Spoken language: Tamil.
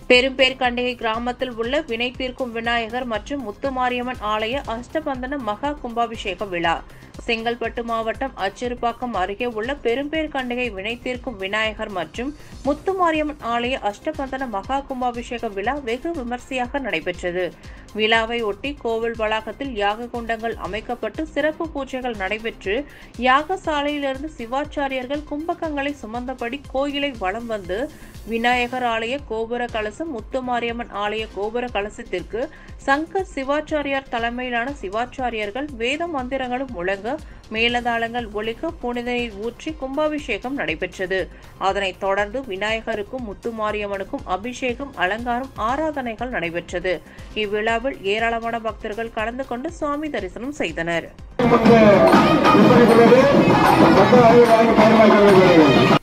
பெரும்பேர்கண்டிகை கிராமத்தில் உள்ள வினை தீர்க்கும் விநாயகர் மற்றும் முத்துமாரியம்மன் ஆலய அஷ்டபந்தன மகா கும்பாபிஷேக விழா செங்கல்பட்டு மாவட்டம் அச்சிறுபாக்கம் அருகே உள்ள பெரும்பேர்கண்டிகை வினை தீர்க்கும் விநாயகர் மற்றும் முத்துமாரியம்மன் ஆலய அஷ்டபந்தன மகா கும்பாபிஷேக விழா வெகு விமர்சையாக நடைபெற்றது விழாவை ஒட்டி கோவில் வளாகத்தில் யாக குண்டங்கள் அமைக்கப்பட்டு சிறப்பு பூஜைகள் நடைபெற்று யாகசாலையிலிருந்து சிவாச்சாரியர்கள் கும்பகங்களை சுமந்தபடி கோயிலை வலம் வந்து விநாயகர் ஆலய கோபுர கலசம் முத்துமாரியம்மன் ஆலய கோபுர கலசத்திற்கு சங்கர் சிவாச்சாரியார் தலைமையிலான சிவாச்சாரியர்கள் வேத மந்திரங்களும் முழங்க மேலதாளங்கள் ஒலிக்க புனித நீர் ஊற்றி கும்பாபிஷேகம் நடைபெற்றது அதனைத் தொடர்ந்து விநாயகருக்கும் முத்துமாரியம்மனுக்கும் அபிஷேகம் அலங்காரம் ஆராதனைகள் நடைபெற்றது இவ்விழாவில் ஏராளமான பக்தர்கள் கலந்து கொண்டு சுவாமி தரிசனம் செய்தனர் நமக்கு விற்பனைக்குள்ளது மக்கள் அறிவு வாங்கி பயன்படுத்த